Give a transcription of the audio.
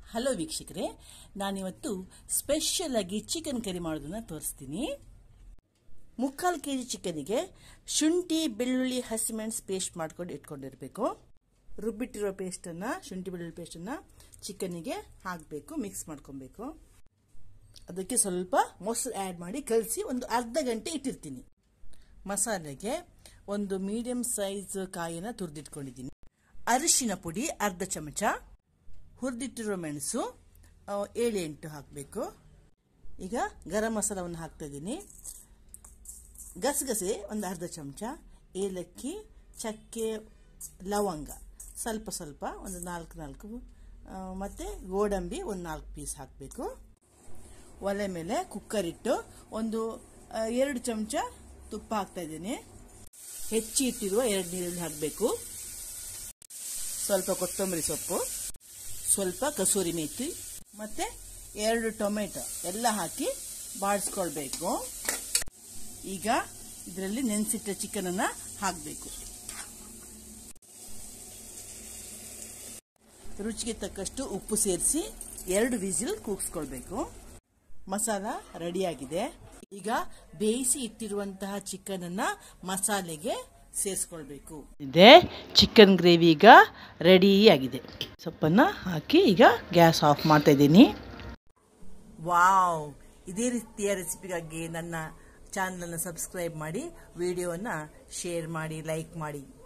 hello ವೀಕ್ಷಕರೇ ನಾನಿವತ್ತು special ಆಗಿ ಚಿಕನ್ ಕರಿ ಮಾಡೋದನ್ನ ತೋರಿಸ್ತೀನಿ ಮುಕ್ಕಾಲು ಕೆ ಜಿ ಚಿಕನಿಗೆ ಶುಂಠಿ ಬೆಳ್ಳುಳ್ಳಿ ಹಸಿಮೆಣಸು ಪೇಸ್ಟ್ ಮಾಡ್ಕೊಂಡು ಇಟ್ಕೊಂಡಿರಬೇಕು ರುಬ್ಬಿಟ್ಟಿರೋ ಪೇಸ್ಟನ್ನು ಶುಂಠಿ ಬೆಳ್ಳುಳ್ಳಿ ಪೇಸ್ಟನ್ನು ಚಿಕನ್ನಿಗೆ ಹಾಕಬೇಕು ಮಿಕ್ಸ್ ಮಾಡ್ಕೊಬೇಕು ಅದಕ್ಕೆ ಸ್ವಲ್ಪ ಮೊಸರು ಆ್ಯಡ್ ಮಾಡಿ ಕಲಸಿ ಒಂದು ಅರ್ಧ ಗಂಟೆ ಇಟ್ಟಿರ್ತೀನಿ ಮಸಾಲೆಗೆ ಒಂದು ಮೀಡಿಯಂ ಸೈಜ್ ಕಾಯಿನ ತುರಿದಿಟ್ಕೊಂಡಿದ್ದೀನಿ ಅರಿಶಿನ ಪುಡಿ ಅರ್ಧ ಚಮಚ ಹುರಿದಿಟ್ಟಿರೋ ಮೆಣಸು ಆ, ಏಳು ಎಂಟು ಹಾಕಬೇಕು ಈಗ ಗರಂ ಮಸಾಲವನ್ನು ಹಾಕ್ತಾ ಇದ್ದೀನಿ ಗಸಗಸೆ ಒಂದು ಅರ್ಧ ಚಮಚ ಏಲಕ್ಕಿ ಚಕ್ಕೆ ಲವಂಗ ಸ್ವಲ್ಪ ಸ್ವಲ್ಪ ಒಂದು ನಾಲ್ಕು ನಾಲ್ಕು ಆ, ಮತ್ತು ಗೋಡಂಬಿ ಒಂದು ನಾಲ್ಕು ಪೀಸ್ ಹಾಕಬೇಕು ಒಲೆ ಮೇಲೆ ಕುಕ್ಕರ್ ಇಟ್ಟು ಒಂದು ಆ, ಎರಡು ಚಮಚ ತುಪ್ಪ ಹಾಕ್ತಾ ಇದ್ದೀನಿ ಹೆಚ್ಚಿ ಇಟ್ಟಿರುವ ಎರಡು ನೀರುಳ್ಳಿ ಹಾಕಬೇಕು ಸ್ವಲ್ಪ ಕೊತ್ತಂಬರಿ ಸೊಪ್ಪು ಸ್ವಲ್ಪ ಕಸೂರಿ ಮೇಥಿ ಮತ್ತೆ ಎರಡು ಟೊಮೆಟೊ ಎಲ್ಲ ಹಾಕಿ ಬಾಡಿಸ್ಕೊಳ್ಬೇಕು ಈಗ ಇದರಲ್ಲಿ ನೆನೆಸಿಟ್ಟ ಚಿಕನ್ ಅನ್ನ ಹಾಕಬೇಕು ರುಚಿಗೆ ತಕ್ಕಷ್ಟು ಉಪ್ಪು ಸೇರಿಸಿ ಎರಡು ವಿಸಿಲ್ ಕೂಗಿಸ್ಕೊಳ್ಬೇಕು ಮಸಾಲ ರೆಡಿಯಾಗಿದೆ ಈಗ ಬೇಯಿಸಿ ಇಟ್ಟಿರುವಂತಹ ಚಿಕನ್ ಅನ್ನ ಮಸಾಲೆಗೆ ಸೇರಿಸ್ಕೊಳ್ಬೇಕು ಇದೆ ಚಿಕನ್ ಗ್ರೇವಿ ಈಗ ರೆಡಿ ಆಗಿದೆ ಸೊಪ್ಪನ್ನು ಹಾಕಿ ಈಗ ಗ್ಯಾಸ್ ಆಫ್ ಮಾಡ್ತಾ ಇದ್ದೀನಿ ವಾವ್ ಇದೇ ರೀತಿಯ ರೆಸಿಪಿಗಾಗಿ ನನ್ನ ಚಾನಲನ್ನು ಸಬ್ಸ್ಕ್ರೈಬ್ ಮಾಡಿ ವಿಡಿಯೋವನ್ನು ಶೇರ್ ಮಾಡಿ ಲೈಕ್ ಮಾಡಿ